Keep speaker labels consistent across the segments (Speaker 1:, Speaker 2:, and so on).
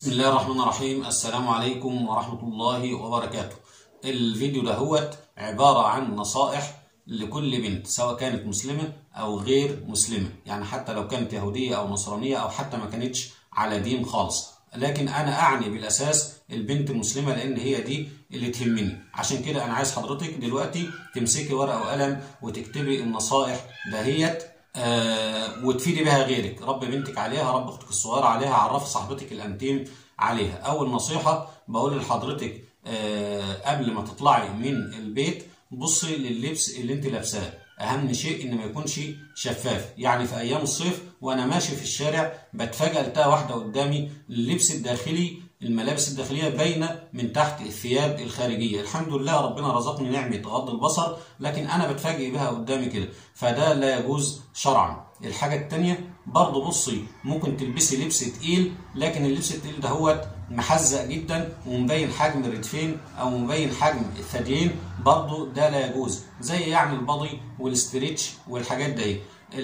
Speaker 1: بسم الله الرحمن الرحيم السلام عليكم ورحمة الله وبركاته الفيديو ده هو عبارة عن نصائح لكل بنت سواء كانت مسلمة أو غير مسلمة يعني حتى لو كانت يهودية أو نصرانية أو حتى ما كانتش على دين خالص لكن أنا أعني بالأساس البنت المسلمة لأن هي دي اللي تهمني عشان كده أنا عايز حضرتك دلوقتي تمسكي ورقة وقلم وتكتبي النصائح دهيت آه وتفيدي بها غيرك رب بنتك عليها رب اختك الصغيره عليها عرفي صاحبتك الانتيم عليها اول نصيحه بقول لحضرتك آه قبل ما تطلعي من البيت بصي لللبس اللي انت لابساه اهم شيء ان ما يكونش شفاف يعني في ايام الصيف وانا ماشي في الشارع بتفاجئ لقيتها واحده قدامي اللبس الداخلي الملابس الداخليه باينه من تحت الثياب الخارجيه الحمد لله ربنا رزقني نعمه غض البصر لكن انا بتفاجئ بها قدامي كده فده لا يجوز شرعا الحاجه الثانيه برضه بصي ممكن تلبسي لبس تقيل لكن اللبس التقيل ده هو محزق جدا ومبين حجم الردفين او مبين حجم الثديين برضه ده لا يجوز زي يعني البادي والاستريتش والحاجات دي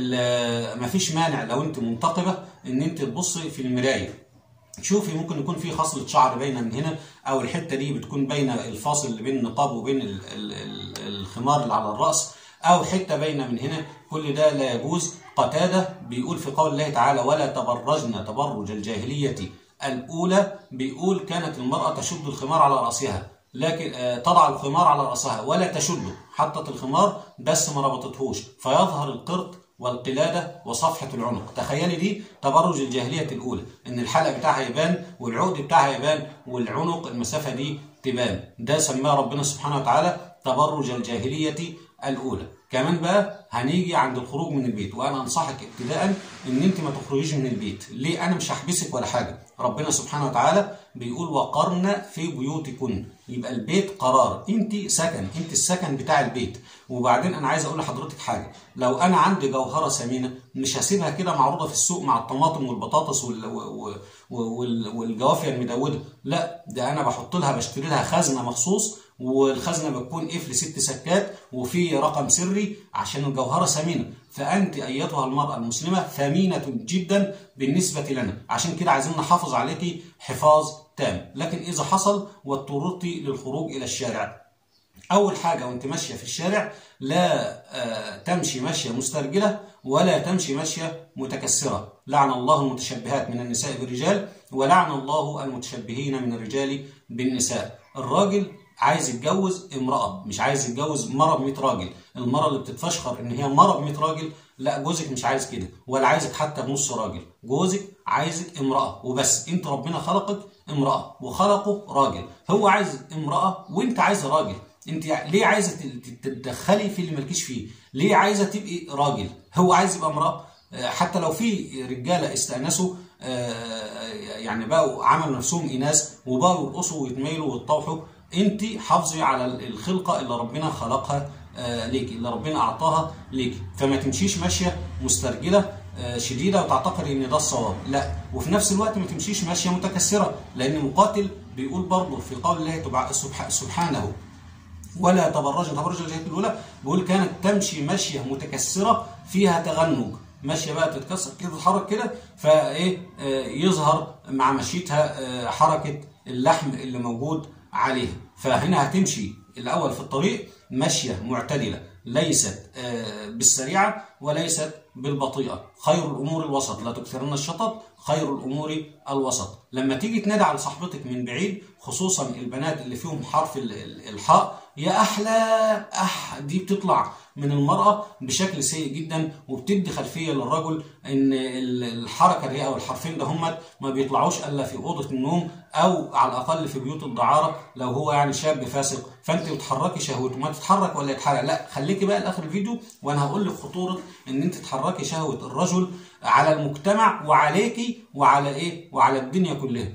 Speaker 1: مفيش مانع لو انت منتقبه ان انت تبصي في المرايه شوفي ممكن يكون في خصلة شعر باينة من هنا أو الحتة دي بتكون باينة الفاصل اللي بين النقاب وبين ال ال ال الخمار اللي على الرأس أو حتة باينة من هنا كل ده لا يجوز قتادة بيقول في قول الله تعالى ولا تبرجن تبرج الجاهلية الأولى بيقول كانت المرأة تشد الخمار على رأسها لكن تضع الخمار على رأسها ولا تشده حطت الخمار بس ما ربطتهوش فيظهر القرط والقلادة وصفحة العنق تخيلي دي تبرج الجاهلية الأولى إن الحلق بتاعها يبان والعقد بتاعها يبان والعنق المسافة دي تبان ده سماه ربنا سبحانه وتعالى تبرج الجاهلية الأولى كمان بقى هنيجي عند الخروج من البيت وانا انصحك ابتداء ان انت ما تخرجيش من البيت ليه انا مش هحبسك ولا حاجه ربنا سبحانه وتعالى بيقول وقرن في بيوتكن يبقى البيت قرار انت سكن انت السكن بتاع البيت وبعدين انا عايز اقول لحضرتك حاجه لو انا عندي جوهره ثمينه مش هسيبها كده معروضه في السوق مع الطماطم والبطاطس وال... وال... والجوافه المدوده لا ده انا بحط لها بشتري لها خزنه مخصوص والخزنه بتكون قفل ست سكات وفي رقم سري عشان الجوهره ثمينه فانت ايتها المراه المسلمه ثمينه جدا بالنسبه لنا عشان كده عايزين نحافظ عليكي حفاظ تام لكن اذا حصل واضطررتي للخروج الى الشارع اول حاجه وانت ماشيه في الشارع لا تمشي مشيه مسترجله ولا تمشي مشيه متكسره لعن الله المتشبهات من النساء بالرجال ولعن الله المتشبهين من الرجال بالنساء الراجل عايز يتجوز امرأة مش عايز يتجوز مرة ب 100 راجل المرة اللي بتتفشخر ان هي مرة ب 100 راجل لا جوزك مش عايز كده ولا عايزك حتى بنص راجل جوزك عايزك امرأة وبس انت ربنا خلقك امرأة وخلقه راجل هو عايز امرأة وانت عايز راجل انت ليه عايزه تتدخلي في اللي مالكيش فيه ليه عايزه تبقي راجل هو عايز يبقى امرأة حتى لو في رجاله استأنسوا يعني بقوا عملوا نفسهم اناث وبقوا يرقصوا ويتميلوا ويتطوحوا انت حافظي على الخلقه اللي ربنا خلقها ليكي اللي ربنا اعطاها ليكي فما تمشيش ماشيه مسترجله شديده وتعتقدي ان ده الصواب لا وفي نفس الوقت ما تمشيش ماشيه متكسره لان مقاتل بيقول برضه في قول الله سبحانه ولا تبرج تبرج الجاهليه الاولى بيقول كانت تمشي ماشيه متكسره فيها تغنج ماشيه بقى تتكسر كده تتحرك كده فايه يظهر مع مشيتها حركه اللحم اللي موجود عليها فهنا هتمشي الاول في الطريق ماشيه معتدله ليست بالسريعه وليست بالبطيئه خير الامور الوسط لا تكثرن الشطط خير الامور الوسط لما تيجي تنادي على صاحبتك من بعيد خصوصا البنات اللي فيهم حرف الحاء يا احلى اح دي بتطلع من المرأة بشكل سيء جدا وبتدي خلفية للرجل ان الحركة دي او الحرفين ده هم ما بيطلعوش الا في اوضة النوم او على الاقل في بيوت الدعارة لو هو يعني شاب فاسق فانت بتحركي شهوته ما تتحرك ولا يتحرك لا خليكي بقى لاخر الفيديو وانا هقول لك خطورة ان انت تحركي شهوة الرجل على المجتمع وعليكي وعلى ايه وعلى الدنيا كلها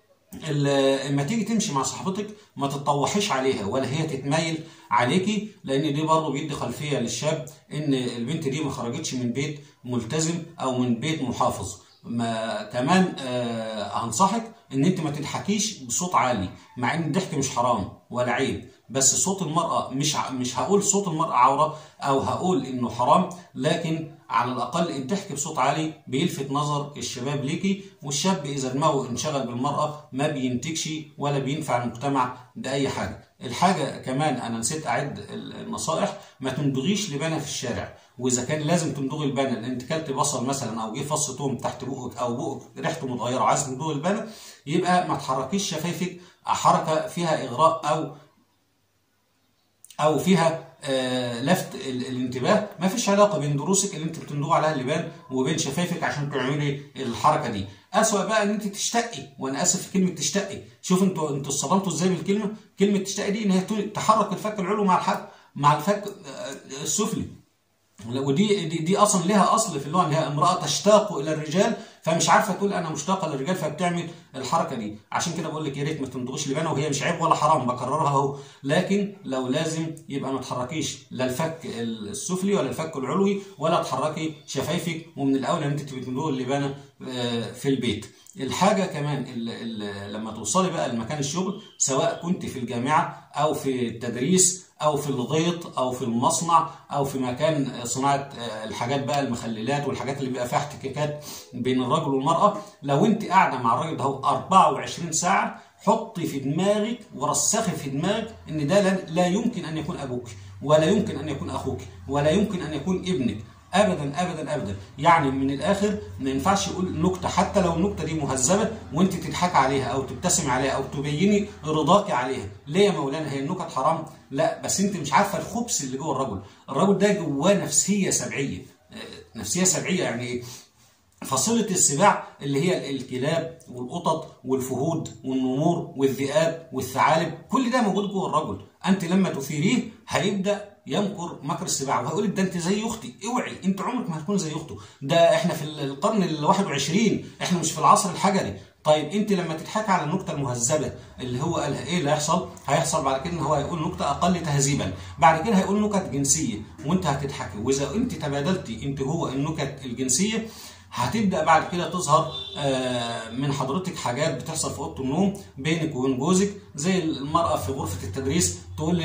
Speaker 1: لما تيجي تمشي مع صاحبتك ما تتطوحيش عليها ولا هي تتمايل عليكي لان دي برضه بيدي خلفيه للشاب ان البنت دي ما خرجتش من بيت ملتزم او من بيت محافظ ما كمان آه هنصحك ان انت ما تضحكيش بصوت عالي مع ان الضحك مش حرام ولا عيب بس صوت المرأة مش مش هقول صوت المرأة عورة او هقول انه حرام لكن على الاقل الضحك بصوت عالي بيلفت نظر الشباب ليكي والشاب اذا دماغه انشغل بالمراه ما بينتجش ولا بينفع المجتمع باي حاجه الحاجه كمان انا نسيت اعد النصائح ما تندغيش لبانه في الشارع واذا كان لازم تندغي البانه لان انت كلت بصل مثلا او جه فص توم تحت بقك او بقك ريحته متغيره وعايز تندغي البانه يبقى ما تحركيش شفايفك حركه فيها اغراء او او فيها آه لفت الانتباه ما فيش علاقه بين دروسك اللي انت بتندوق عليها اللبان وبين شفايفك عشان تعملي الحركه دي اسوأ بقى ان انت تشتقي وانا اسف في كلمه تشتقي شوف انتوا انتوا اتصدمتوا ازاي بالكلمه كلمه تشتقي دي ان هي تحرك الفك العلوي مع الحك مع الفك السفلي ودي دي, دي اصلا لها اصل في اللغه ان هي امراه تشتاق الى الرجال فمش عارفه تقول انا مشتاقه للرجال فبتعمل الحركه دي عشان كده بقول لك يا ريت ما تندغش لبانه وهي مش عيب ولا حرام بكررها اهو لكن لو لازم يبقى ما تحركيش لا الفك السفلي ولا الفك العلوي ولا تحركي شفايفك ومن الاولى ان انت تبقي تندغي اللبانه في البيت الحاجة كمان اللي اللي لما توصلي بقى لمكان الشغل سواء كنت في الجامعة أو في التدريس أو في الغيط أو في المصنع أو في مكان صناعة الحاجات بقى المخللات والحاجات اللي بيبقى فيها احتكاكات بين الرجل والمرأة لو أنت قاعدة مع الراجل ده 24 ساعة حطي في دماغك ورسخي في دماغك ان ده لا يمكن ان يكون ابوك ولا يمكن ان يكون اخوك ولا يمكن ان يكون ابنك ابدا ابدا ابدا يعني من الاخر ما ينفعش يقول نكته حتى لو النكته دي مهذبه وانت تضحك عليها او تبتسم عليها او تبيني رضاك عليها ليه يا مولانا هي النكت حرام لا بس انت مش عارفه الخبث اللي جوه الرجل الرجل ده جواه نفسيه سبعيه نفسيه سبعيه يعني ايه فصيلة السباع اللي هي الكلاب والقطط والفهود والنمور والذئاب والثعالب كل ده موجود جوه الرجل انت لما تثيريه هيبدا يمكر مكر السباع وهيقول لك ده انت زي اختي اوعي انت عمرك ما هتكون زي اخته ده احنا في القرن ال 21 احنا مش في العصر الحجري طيب انت لما تضحك على النكته المهذبه اللي هو قالها ايه اللي هيحصل؟ هيحصل بعد كده ان هو هيقول نكته اقل تهذيبا، بعد كده هيقول نكت جنسيه وانت هتضحكي واذا انت تبادلتي انت هو النكت الجنسيه هتبدا بعد كده تظهر من حضرتك حاجات بتحصل في اوضه النوم بينك وبين جوزك زي المراه في غرفه التدريس تقول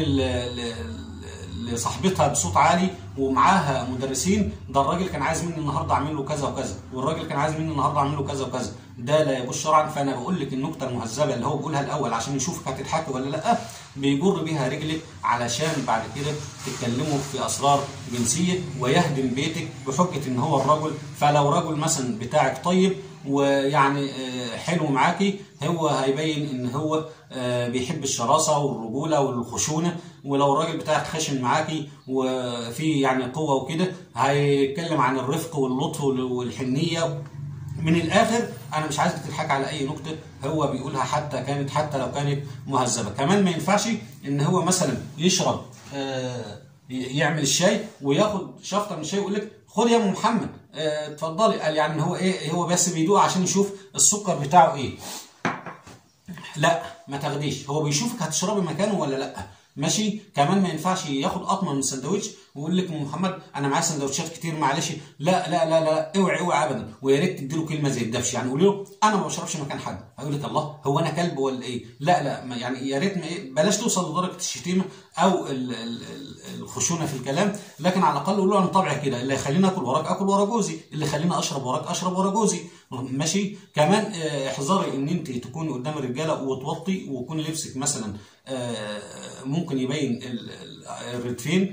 Speaker 1: لصاحبتها بصوت عالي ومعاها مدرسين ده الراجل كان عايز مني النهارده اعمل له كذا وكذا والراجل كان عايز مني النهارده اعمل له كذا وكذا ده لا يجوز شرعا فانا بقول لك النكته المهذبه اللي هو بيقولها الاول عشان يشوفك هتضحكي ولا لا بيجر بيها رجلك علشان بعد كده تتكلموا في اسرار جنسيه ويهدم بيتك بحجه ان هو الرجل فلو رجل مثلا بتاعك طيب ويعني حلو معاكي هو هيبين ان هو بيحب الشراسه والرجوله والخشونه ولو الراجل بتاعك خشن معاكي وفي يعني قوه وكده هيتكلم عن الرفق واللطف والحنيه من الاخر انا مش عايزك تضحك على اي نكته هو بيقولها حتى كانت حتى لو كانت مهذبه كمان ما ينفعش ان هو مثلا يشرب يعمل الشاي وياخد شفطه من الشاي ويقول لك خد يا ام محمد اتفضلي قال يعني هو ايه هو بس بيدوق عشان يشوف السكر بتاعه ايه لا ما تاخديش هو بيشوفك هتشربي مكانه ولا لا ماشي كمان ما ينفعش ياخد قطمه من السندوتش ويقول لك ام محمد انا معايا سندوتشات كتير معلش لا لا لا لا اوعي اوعي ابدا ويا ريت تدي له كلمه زي الدبش يعني قولي له انا ما بشربش مكان حد هيقول لك الله هو انا كلب ولا ايه لا لا ما يعني يا ريت ما إيه بلاش توصل لدرجه الشتيمه او ال ال الخشونه في الكلام لكن على الاقل قول له انا طبعي كده اللي يخليني اكل وراك اكل ورا جوزي اللي يخليني اشرب وراك اشرب ورا جوزي ماشي كمان احذري ان انت تكوني قدام الرجاله وتوطي ويكون لبسك مثلا ممكن يبين الردفين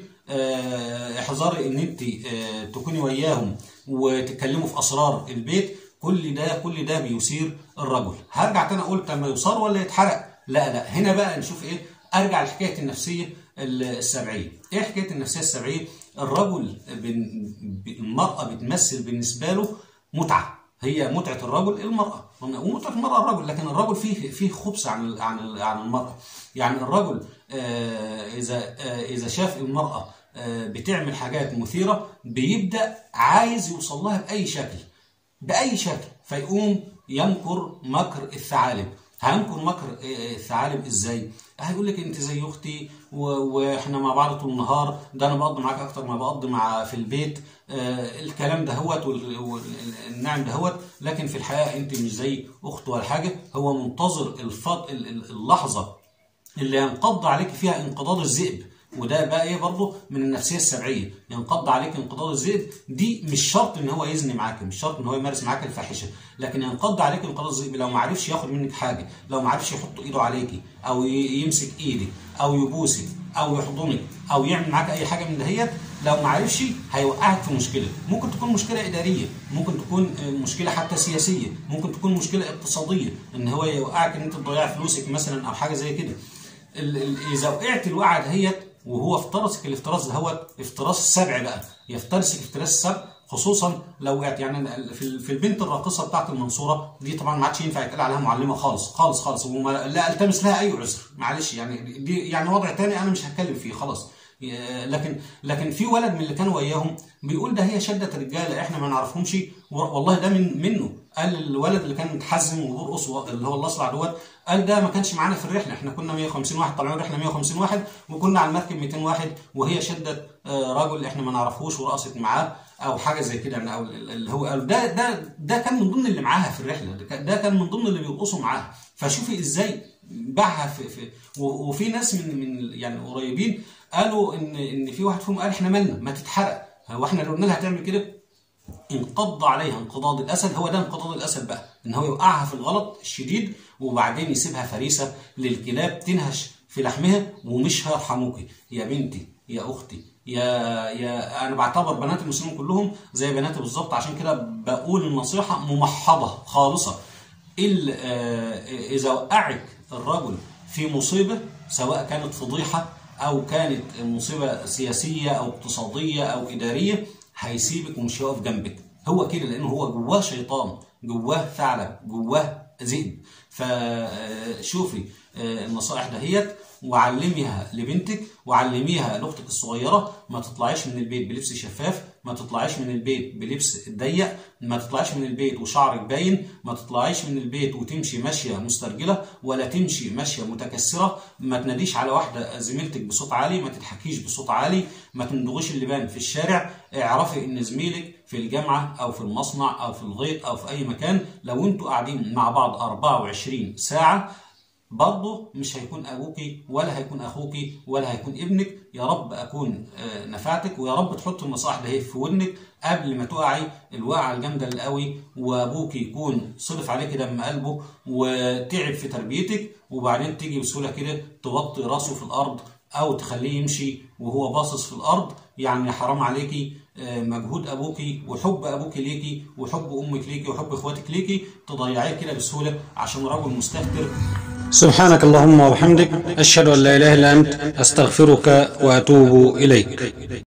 Speaker 1: احذري ان انت تكوني وياهم وتتكلموا في اسرار البيت كل ده كل ده بيثير الرجل هرجع تاني اقول طب ما يصار ولا يتحرق لا لا هنا بقى نشوف ايه ارجع لحكايه النفسيه السبعيه ايه حكايه النفسيه السبعيه الرجل المراه بتمثل بالنسبه له متعه هي متعه الرجل المراه ومتعه المراه الرجل لكن الرجل فيه فيه خبث عن عن عن المراه يعني الرجل آه اذا آه اذا شاف المراه آه بتعمل حاجات مثيره بيبدا عايز يوصل لها باي شكل باي شكل فيقوم يمكر مكر الثعالب هيمكر مكر الثعالب ازاي؟ هيقول لك انت زي اختي واحنا مع بعض طول النهار ده انا بقضي معاك اكتر ما بقضي مع في البيت آه الكلام دهوت والنعم دهوت لكن في الحقيقه انت مش زي اخت ولا حاجه هو منتظر الفض اللحظه اللي ينقض عليك فيها انقضاض الذئب وده بقى ايه برضه من النفسيه السبعيه ينقض عليك انقضاض الذئب دي مش شرط ان هو يزني معاك مش شرط ان هو يمارس معاك الفاحشه لكن ينقض عليك انقضاض الذئب لو ما عرفش ياخد منك حاجه لو ما عرفش يحط ايده عليكي او يمسك ايدك او يبوسك او يحضنك او يعمل معاك اي حاجه من دهيت لو ما عرفش هيوقعك في مشكله ممكن تكون مشكله اداريه ممكن تكون مشكله حتى سياسيه ممكن تكون مشكله اقتصاديه ان هو يوقعك ان انت تضيع فلوسك مثلا او حاجه زي كده اذا وقعت الوقعه دهيت وهو افترسك الافتراس دهوت افتراس السبع بقى يفترسك افتراس السبع خصوصا لو وقعت يعني في في البنت الراقصه بتاعت المنصوره دي طبعا ما عادش ينفع يتقال عليها معلمه خالص خالص خالص وما لا التمس لها اي عذر معلش يعني دي يعني وضع تاني انا مش هتكلم فيه خلاص لكن لكن في ولد من اللي كانوا وياهم بيقول ده هي شده رجاله احنا ما نعرفهمش والله ده من منه قال الولد اللي كان متحزم وبيرقص اللي هو الاصلع دوت قال ده ما كانش معانا في الرحله احنا كنا 150 واحد طالعين رحله 150 واحد وكنا على المركب 200 واحد وهي شدت رجل احنا ما نعرفوش ورقصت معاه او حاجه زي كده يعني او اللي هو قال ده ده ده كان من ضمن اللي معاها في الرحله ده كان من ضمن اللي بيرقصوا معاها فشوفي ازاي باعها في, في وفي ناس من من يعني قريبين قالوا ان ان في واحد فيهم قال احنا مالنا ما تتحرق هو احنا لو قلنا لها هتعمل كده انقض عليها انقضاض الاسد هو ده انقضاض الاسد بقى ان هو يوقعها في الغلط الشديد وبعدين يسيبها فريسه للكلاب تنهش في لحمها ومش هيرحموكي يا بنتي يا اختي يا يا انا بعتبر بنات المسلمين كلهم زي بناتي بالظبط عشان كده بقول النصيحه ممحضه خالصه اذا وقعك الرجل في مصيبه سواء كانت فضيحه او كانت مصيبه سياسيه او اقتصاديه او اداريه هيسيبك ومش هيقف جنبك هو كده لانه هو جواه شيطان جواه ثعلب جواه ذئب فشوفي النصائح دهيت وعلميها لبنتك وعلميها لاختك الصغيره ما تطلعيش من البيت بلبس شفاف ما تطلعيش من البيت بلبس ضيق ما تطلعيش من البيت وشعرك باين ما تطلعيش من البيت وتمشي ماشيه مسترجله ولا تمشي ماشيه متكسره ما تناديش على واحده زميلتك بصوت عالي ما تضحكيش بصوت عالي ما تندغيش اللبان في الشارع اعرفي ان زميلك في الجامعه او في المصنع او في الغيط او في اي مكان لو انتوا قاعدين مع بعض 24 ساعه برضه مش هيكون ابوكي ولا هيكون اخوكي ولا هيكون ابنك يا رب اكون نفعتك ويا رب تحط النصائح ده في ودنك قبل ما تقعي الوقعه الجامده اللي قوي وابوك يكون صرف عليك دم قلبه وتعب في تربيتك وبعدين تيجي بسهوله كده توطي راسه في الارض او تخليه يمشي وهو باصص في الارض يعني حرام عليكي مجهود ابوكي وحب ابوكي ليكي وحب امك ليكي وحب اخواتك ليكي تضيعيه كده بسهوله عشان رجل مستهتر
Speaker 2: سبحانك اللهم وبحمدك أشهد أن لا إله إلا أنت أستغفرك وأتوب إليك